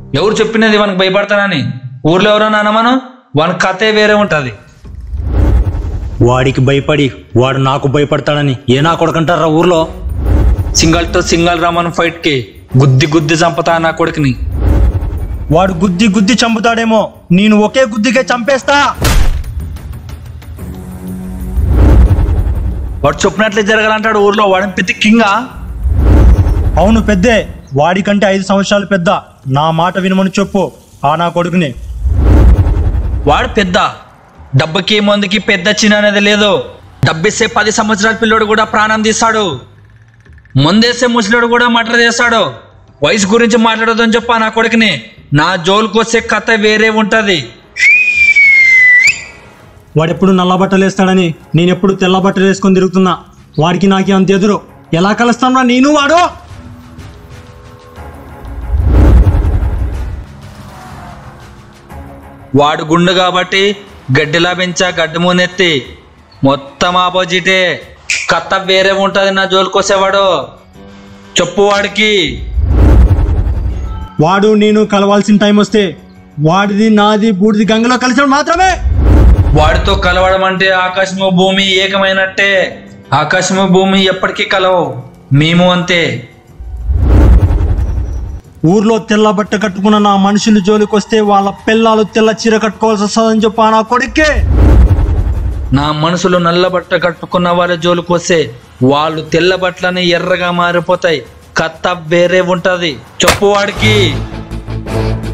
ఎవరు చెప్పినది వానికి భయపడతానని ఊర్లో ఎవరైనా అనమను వాని కథే వేరే ఉంటది వాడికి భయపడి వాడు నాకు భయపడతాడని ఏ నా కొడుకంటారా ఊర్లో సింగల్ తో సింగల్ రమన్ ఫైట్ కి గుద్ది గుద్ది చంపుతా నా కొడుకుని వాడు గుద్ది గుద్ది చంపుతాడేమో నేను ఒకే గుద్దికే చంపేస్తా వాడు చెప్పినట్లే జరగాలంటాడు ఊర్లో వాడిని పెద్ద కింగా అవును పెద్దే వాడికంటే ఐదు సంవత్సరాలు పెద్ద నా మాట వినమని చెప్పు ఆ నా కొడుకుని వాడు పెద్ద డబ్బుకి మందుకి పెద్ద చిన్న అనేది లేదు డబ్బిస్తే పది సంవత్సరాల పిల్లోడు కూడా ప్రాణం తీస్తాడు ముందేస్తే ముసలోడు కూడా మటర్ చేస్తాడు వయసు గురించి మాట్లాడదని చెప్పా నా కొడుకుని నా జోలికి వస్తే కథ వేరే ఉంటది వాడెప్పుడు నల్ల బట్టలు వేస్తాడని నేనెప్పుడు తెల్ల బట్టలు వేసుకొని తిరుగుతున్నా వాడికి నాకు అంత ఎదురు ఎలా కలుస్తాను నేను వాడు వాడు గుండు కాబట్టి గడ్డిలా పెంచా గడ్డి మూనెత్తి మొత్తం ఆపోజిటే కథ వేరే ఉంటది నా జోలికి వచ్చేవాడు చెప్పు వాడికి వాడు నేను కలవాల్సిన టైం వస్తే వాడిది నాది బూడిది గంగలో కలిసాడు మాత్రమే వాడితో కలవడం అంటే ఆకాశము భూమి ఏకమైనట్టే ఆకాశము భూమి ఎప్పటికీ కలవు మేము అంతే ఊర్లో తెల్ల బట్ట కట్టుకున్న నా మనుషులు జోలికి వస్తే వాళ్ళ పిల్లలు తెల్ల చీర కట్టుకోవాల్సి వస్తుందని చెప్పి ఆ నా కొడుక్కే నా మనసులో నల్ల బట్ట కట్టుకున్న వాళ్ళ జోలికి వస్తే వాళ్ళు తెల్ల బట్టలని ఎర్రగా మారిపోతాయి కథ వేరే ఉంటది చెప్పు వాడికి